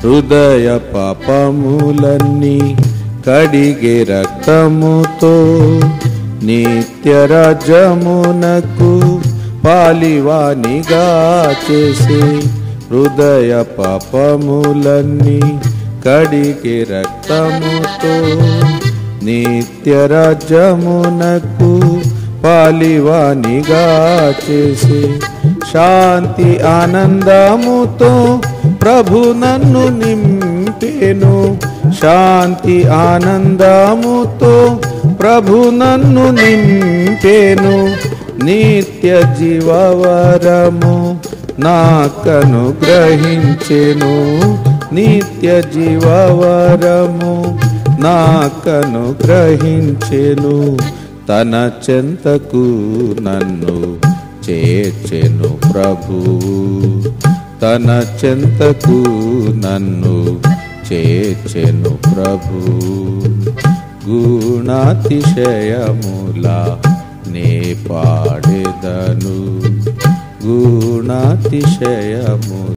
హృదయ పాపములన్నీ కడిగే రక్తముతో నిత్య రాజ్యమునకు పాలివానిగా చేసి హృదయ పాపములన్నీ కడిగే రక్తముతో నిత్య రాజ్యమునకు పాలివానిగా చేసి శాంతి ఆనందముతో ప్రభు నన్ను నింపేను శాంతి ఆనందముతో ప్రభు నన్ను నింపేను నిత్య జీవవరము నాకను గ్రహించెను నిత్య జీవవరము నాకను గ్రహించెను తన చెంతకు నన్ను చేర్చెను ప్రభువు తన చెంతకు నన్ను చేర్చెను ప్రభు గుణాతిశయములా నే పాడెదను గుణాతిశయము